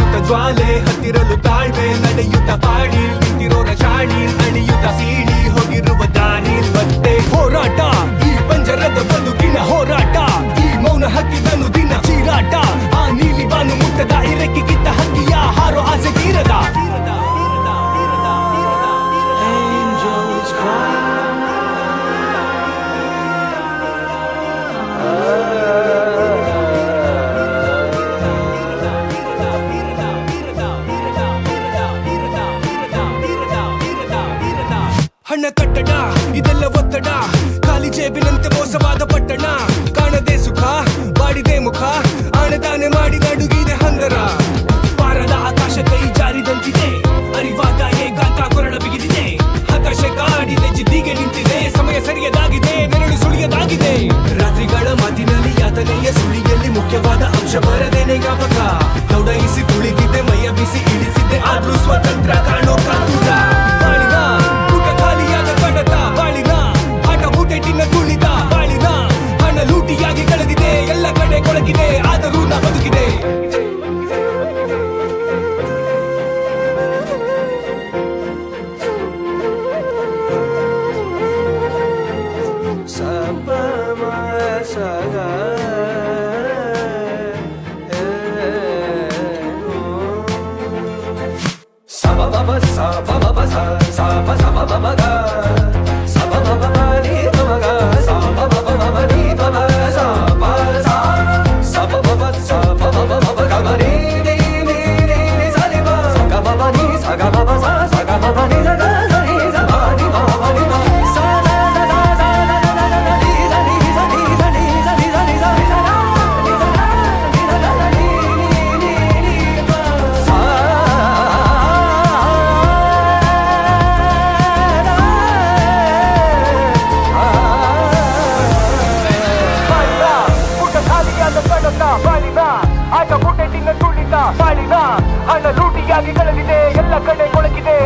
ಉರಿಯುತ್ತ ಜ್ವಾಲೆ ಹತ್ತಿರಲು ತಾಳ್ಮೆ ನಡೆಯುತ್ತ ಪಾಡಿ ನಿಂತಿರೋರ ಶಾಣಿ ಅಣಿಯುತ್ತ ಸೀಳಿ ಹೋಗಿರುವ ದಾರಿ ಮತ್ತೆ ಹೋರಾಟ ಈ ಪಂಜರದ ಬದುಕಿನ ಹೋರಾಟ ಈ ಮೌನ ಹಕ್ಕಿದನು ದಿನ ಚೀರಾಟ ಆ ನೀಲಿ ಬಾನು ಮುಟ್ಟದ ಇರಕ್ಕೆ ಕಿತ್ತ ಹಕ್ಕಿಯ ಹಾರೋ ಆಸೆ ತೀರದ Angels cry. ಹಣ ಕಟ್ಟಡ ಇದೆಲ್ಲ ಒತ್ತಡ ಖಾಲಿ ಜೇಬಿನಂತೆ ಮೋಸವಾದ ಪಟ್ಟಣ ಕಾಣದೆ ಸುಖ ಬಾಡಿದೆ ಮುಖ ಆಣದಾನೆ ಮಾಡಿ ನಡುಗಿದೆ ಹಂದರ ಪಾರದ ಆಕಾಶ ಕೈ ಜಾರಿದಂತಿದೆ ಅರಿವಾದ ಏಕಾಂತ ಕೊರಳ ಬಿಗಿದಿದೆ ಹತಾಶೆ ಕಾಡಿದೆ ಜಿದ್ದಿಗೆ ನಿಂತಿದೆ ಸಮಯ ಸರಿಯದಾಗಿದೆ ನೆರಳು ಸುಳಿಯದಾಗಿದೆ ರಾತ್ರಿಗಳ ಮಾತಿನಲ್ಲಿ ಯಾತನೆಯ ಸುಳಿಯಲ್ಲಿ ಮುಖ್ಯವಾದ ಅಂಶ ಬರದೇನೆ ಜ್ಞಾಪಕ ದೌಡಾಯಿಸಿ ಕುಳಿತಿದ್ದೆ ಮೈಯ ಬಿಸಿ ಇಳಿಸಿದ್ದೆ ಆದ್ರೂ ಸ್ವತಂತ್ರ ಕಾಣೋ ಕಾತುರ ಬಾಳಿನ ಊಟ ಖಾಲಿಯಾದ ಕಡತ ಬಾಳಿನ ಆಟ ಊಟೆಟ್ಟಿನ ತುಳಿತ ಬಾಳಿನ ಹಣ ಲೂಟಿಯಾಗಿ ಕಳೆದಿದೆ ಎಲ್ಲ ಕಡೆ ಕೊಳಗಿದೆ ಆದರೂ ನಾ ಬದುಕಿದೆ ಬಾಳಿನ ಊಟ ಖಾಲಿಯಾದ ಕಡತ ಬಾಳಿನ ಆಟ ಊಟೆಟ್ಟಿನ ತುಳಿತ ಬಾಳಿನ ಹಣ ಲೂಟಿಯಾಗಿ ಕಳೆದಿದೆ ಎಲ್ಲ ಕಡೆ ಕೊಳಗಿದೆ